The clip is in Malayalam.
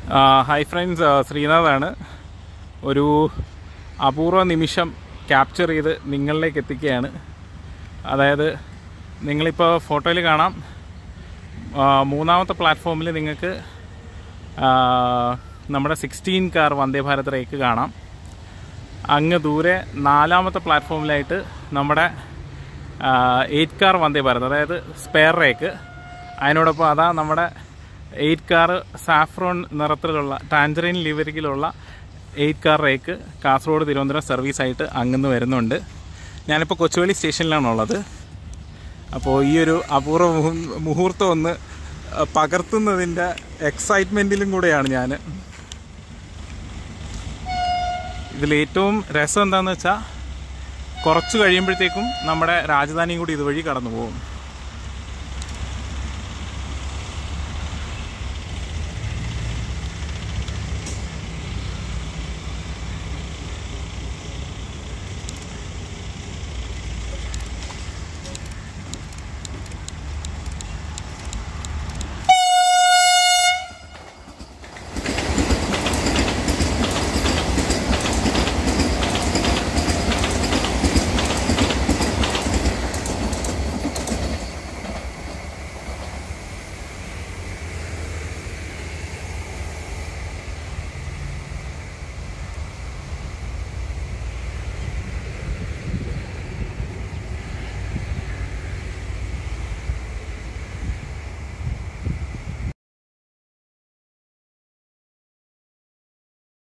ഹായ് ഫ്രണ്ട്സ് ശ്രീനാഥാണ് ഒരു അപൂർവ നിമിഷം ക്യാപ്ചർ ചെയ്ത് നിങ്ങളിലേക്ക് എത്തിക്കുകയാണ് അതായത് നിങ്ങളിപ്പോൾ ഫോട്ടോയിൽ കാണാം ആ, മൂന്നാമത്തെ പ്ലാറ്റ്ഫോമിൽ നിങ്ങൾക്ക് ആ, നമ്മുടെ sixteen car Vande Bharat rake കാണാം അങ്ങ് ദൂരെ നാലാമത്തെ പ്ലാറ്റ്ഫോമിലായിട്ട് നമ്മുടെ എയ്റ്റ് കാർ വന്ദേ ഭാരത് അതായത് സ്പെയർ റേക്ക് അതിനോടൊപ്പം അതാ നമ്മുടെ എയ്റ്റ് കാർ സാഫ്രോൺ നിറത്തിലുള്ള ടാൻജറിൻ ലിവറിലുള്ള eight car rake Kasaragod Thiruvananthapuram സർവീസായിട്ട് അങ്ങന്ന് വരുന്നുണ്ട് ഞാനിപ്പോൾ കൊച്ചുവേളി സ്റ്റേഷനിലാണുള്ളത് അപ്പോൾ ഈ ഒരു അപൂർവ മുഹൂ- മുഹൂർത്തം ഒന്ന് അഹ്, പകർത്തുന്നതിൻ്റെ എക്സൈറ്റ്മെൻറ്റിലും കൂടെയാണ് ഞാൻ ഇതിലേറ്റവും രസം എന്താണെന്ന് വെച്ചാൽ കുറച്ച് കഴിയുമ്പോഴത്തേക്കും നമ്മുടെ രാജധാനിയും കൂടി ഇതുവഴി കടന്നു പോകും